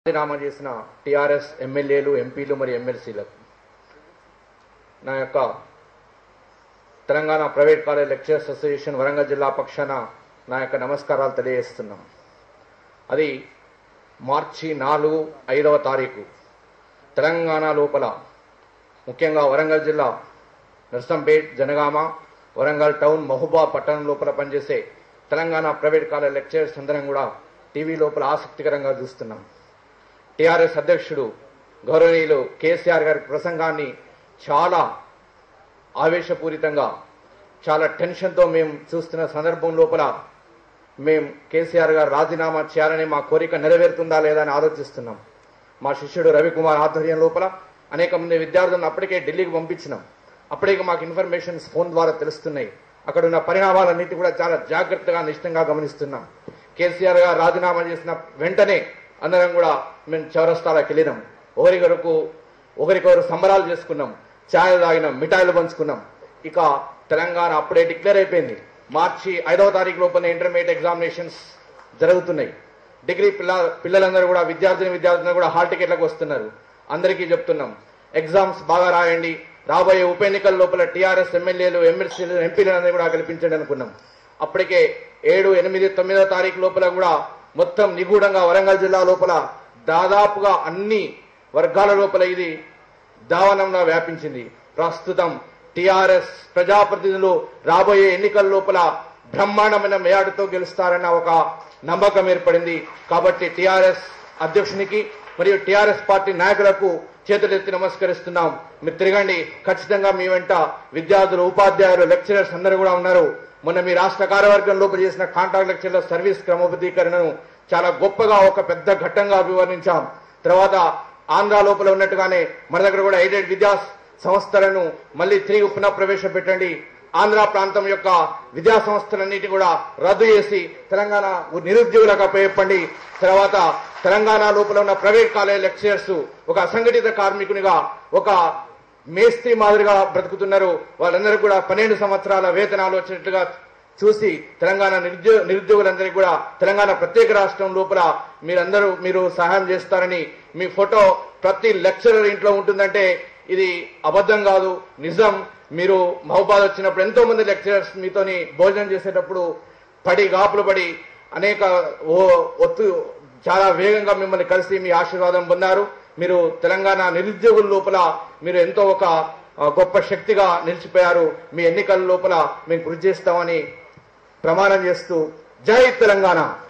రాజీనామా చేసిన టీఆర్ఎస్ ఎమ్మెల్యేలు ఎంపీలు మరియు ఎమ్మెల్సీలకు నా యొక్క Telangana private college lecturers association Warangal జిల్లా పక్షాన నా యొక్క నమస్కారాలు తెలియజేస్తున్నాం అది మార్చి నాలుగు ఐదవ తారీఖు తెలంగాణ లోపల ముఖ్యంగా వరంగల్ జిల్లా నర్సంపేట్ జనగామ వరంగల్ టౌన్ మహబూబా పట్టణం లోపల పనిచేసే తెలంగాణ ప్రైవేట్ కాలేజ్ లెక్చరర్స్ అందరం కూడా టీవీ లోపల ఆసక్తికరంగా చూస్తున్నాం టీఆర్ఎస్ అధ్యక్షుడు గౌరవనీయులు కేసీఆర్ గారి ప్రసంగాన్ని చాలా ఆవేశపూరితంగా చాలా టెన్షన్తో మేము చూస్తున్న సందర్భం లోపల మేము కేసీఆర్ గారు రాజీనామా చేయాలని మా కోరిక నెరవేరుతుందా లేదా అని ఆలోచిస్తున్నాం మా శిష్యుడు రవికుమార్ ఆధ్వర్యం లోపల అనేక మంది విద్యార్థులను అప్పటికే ఢిల్లీకి పంపించినాం అప్పటికే మాకు ఇన్ఫర్మేషన్స్ ఫోన్ ద్వారా తెలుస్తున్నాయి అక్కడ ఉన్న పరిణామాలన్నిటి కూడా చాలా జాగ్రత్తగా నిష్టంగా గమనిస్తున్నాం కేసీఆర్ గారు రాజీనామా చేసిన వెంటనే అందరం కూడా మేము చౌరస్తాలకు వెళ్ళినాం ఒకరికొరకు ఒకరికొకరు సంబరాలు చేసుకున్నాం ఛాయ్ తాగినాం మిఠాయిలు పంచుకున్నాం ఇక తెలంగాణ అప్పుడే డిక్లేర్ అయిపోయింది మార్చి ఐదవ తారీఖు లోపల ఇంటర్మీడియట్ ఎగ్జామినేషన్స్ జరుగుతున్నాయి డిగ్రీ పిల్ల పిల్లలందరూ కూడా విద్యార్థిని విద్యార్థులు కూడా హాల్ టికెట్లకు వస్తున్నారు అందరికీ చెప్తున్నాం ఎగ్జామ్స్ బాగా రాయండి రాబోయే ఉప ఎన్నికల లోపల టీఆర్ఎస్ ఎమ్మెల్యేలు ఎమ్మెల్సీలు ఎంపీలందరూ కూడా గెలిపించండి అనుకున్నాం అప్పటికే ఏడు ఎనిమిది తొమ్మిదో తారీఖు లోపల కూడా మొత్తం నిగూఢంగా వరంగల్ జిల్లా లోపల దాదాపుగా అన్ని వర్గాల లోపల ఇది దావనంగా వ్యాపించింది ప్రస్తుతం టిఆర్ఎస్ ప్రజాప్రతినిధులు రాబోయే ఎన్నికల లోపల బ్రహ్మాండమైన మేయాడుతో గెలుస్తారన్న ఒక నమ్మకం ఏర్పడింది కాబట్టి టిఆర్ఎస్ అధ్యక్షునికి మరియు టిఆర్ఎస్ పార్టీ నాయకులకు చేతులెత్తి నమస్కరిస్తున్నాం మీరు తిరగండి ఖచ్చితంగా మీ వెంట విద్యార్థులు ఉపాధ్యాయులు లెక్చరర్స్ అందరూ కూడా ఉన్నారు మొన్న మీ రాష్ట్ర కార్యవర్గం లోపల చేసిన కాంట్రాక్ట్ లెక్చర్ల సర్వీస్ క్రమబద్ధీకరణను చాలా గొప్పగా ఒక పెద్ద ఘట్టంగా అభివర్ణించాం తర్వాత ఆంధ్ర లోపల ఉన్నట్టుగానే మన దగ్గర కూడా ఎయిడెడ్ విద్యా సంస్థలను మళ్ళీ తిరిగి పునః ప్రవేశపెట్టండి ఆంధ్ర ప్రాంతం యొక్క విద్యా సంస్థలన్నిటి కూడా రద్దు చేసి తెలంగాణ నిరుద్యోగులకు అప్పచెప్పండి తర్వాత తెలంగాణ లోపల ఉన్న ప్రైవేట్ కాలేజ్ లెక్చరర్స్ ఒక అసంఘటిత కార్మికునిగా ఒక మేస్త్రి మాదిరిగా బ్రతుకుతున్నారు వాళ్ళందరూ కూడా పన్నెండు సంవత్సరాల వేతనాలు వచ్చినట్టుగా చూసి తెలంగాణ నిరుద్యోగ నిరుద్యోగులందరికీ కూడా తెలంగాణ ప్రత్యేక రాష్ట్రం లోపల మీరందరూ మీరు సహాయం చేస్తారని మీ ఫోటో ప్రతి లెక్చరర్ ఇంట్లో ఉంటుందంటే ఇది అబద్ధం కాదు నిజం మీరు మహబాద్ వచ్చినప్పుడు ఎంతో మంది లెక్చరర్స్ మీతోని భోజనం చేసేటప్పుడు పడి గాపులు పడి అనేక ఓ ఒత్తు చాలా వేగంగా మిమ్మల్ని కలిసి మీ ఆశీర్వాదం పొందారు మీరు తెలంగాణ నిరుద్యోగుల లోపల మీరు ఎంతో ఒక ఆ, గొప్ప శక్తిగా నిలిచిపోయారు మీ ఎన్నికల లోపల మేము కృషి చేస్తామని ప్రమాణం చేస్తూ జై తెలంగాణ